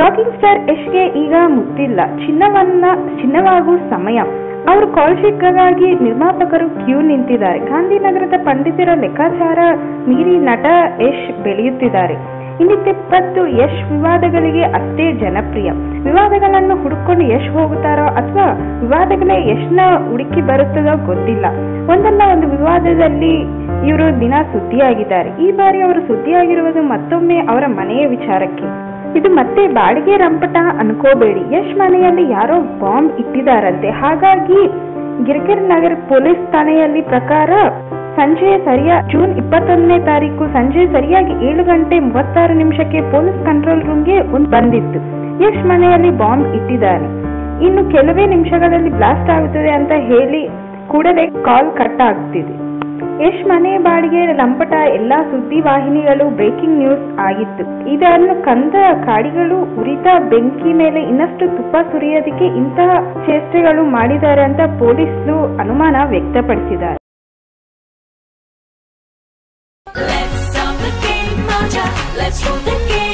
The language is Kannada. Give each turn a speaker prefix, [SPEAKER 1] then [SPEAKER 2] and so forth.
[SPEAKER 1] ರಾಕಿಂಗ್ ಸ್ಟಾರ್ ಯಶ್ಗೆ ಈಗ ಮುತ್ತಿಲ್ಲ ಚಿನ್ನವನ್ನ ಚಿನ್ನವಾಗುವ ಸಮಯ ಅವರು ಕಾಲ್ ಶೀಟ್ಗಾಗಿ ನಿರ್ಮಾಪಕರು ಕ್ಯೂ ನಿಂತಿದ್ದಾರೆ ಗಾಂಧಿನಗರದ ಪಂಡಿತರ ಲೆಕ್ಕಾಚಾರ ಮೀರಿ ನಟ ಯಶ್ ಬೆಳೆಯುತ್ತಿದ್ದಾರೆ ಇನ್ನಿತ್ತಿಪ್ಪತ್ತು ಯಶ್ ವಿವಾದಗಳಿಗೆ ಅಷ್ಟೇ ಜನಪ್ರಿಯ ವಿವಾದಗಳನ್ನು ಹುಡುಕೊಂಡು ಯಶ್ ಹೋಗುತ್ತಾರೋ ಅಥವಾ ವಿವಾದಗಳೇ ಯಶ್ನ ಹುಡುಕಿ ಬರುತ್ತದೋ ಗೊತ್ತಿಲ್ಲ ಒಂದಲ್ಲ ಒಂದು ವಿವಾದದಲ್ಲಿ ಇವರು ದಿನ ಸುದ್ದಿಯಾಗಿದ್ದಾರೆ ಈ ಬಾರಿ ಅವರು ಸುದ್ದಿಯಾಗಿರುವುದು ಮತ್ತೊಮ್ಮೆ ಅವರ ಮನೆಯ ವಿಚಾರಕ್ಕೆ ಇದು ಮತ್ತೆ ಬಾಡಿಗೆ ರಂಪಟ ಅನ್ಕೋಬೇಡಿ ಯಶ್ ಮನೆಯಲ್ಲಿ ಯಾರೋ ಬಾಂಬ್ ಇಟ್ಟಿದ್ದಾರಂತೆ ಹಾಗಾಗಿ ಗಿರ್ಗಿರ್ ನಗರ ಪೊಲೀಸ್ ಠಾಣೆಯಲ್ಲಿ ಪ್ರಕಾರ ಸಂಜೆ ಸರಿಯ ಜೂನ್ ಇಪ್ಪತ್ತೊಂದನೇ ತಾರೀಕು ಸಂಜೆ ಸರಿಯಾಗಿ ಏಳು ಗಂಟೆ ಮೂವತ್ತಾರು ನಿಮಿಷಕ್ಕೆ ಪೊಲೀಸ್ ಕಂಟ್ರೋಲ್ ರೂಮ್ಗೆ ಒಂದು ಬಂದಿತ್ತು ಯಶ್ ಮನೆಯಲ್ಲಿ ಬಾಂಬ್ ಇಟ್ಟಿದ್ದಾನೆ ಇನ್ನು ಕೆಲವೇ ನಿಮಿಷಗಳಲ್ಲಿ ಬ್ಲಾಸ್ಟ್ ಆಗುತ್ತದೆ ಅಂತ ಹೇಳಿ ಕೂಡಲೇ ಕಾಲ್ ಕಟ್ ಆಗ್ತಿದೆ ಯಶ್ ಮನೆ ಬಾಡಿಗೆ ಲಂಪಟ ಎಲ್ಲಾ ಸುದ್ದಿ ವಾಹಿನಿಗಳು ಬ್ರೇಕಿಂಗ್ ನ್ಯೂಸ್ ಆಗಿತ್ತು ಇದನ್ನು ಕಂದ ಕಾಡಿಗಳು ಉರಿತಾ ಬೆಂಕಿ ಮೇಲೆ ಇನ್ನಷ್ಟು ತುಪ್ಪ ಸುರಿಯೋದಕ್ಕೆ ಇಂತಹ ಚೇಷ್ಟೆಗಳು ಮಾಡಿದ್ದಾರೆ ಅಂತ ಪೊಲೀಸರು ಅನುಮಾನ ವ್ಯಕ್ತಪಡಿಸಿದ್ದಾರೆ
[SPEAKER 2] Let's stop the game, Maja. Let's rule the game.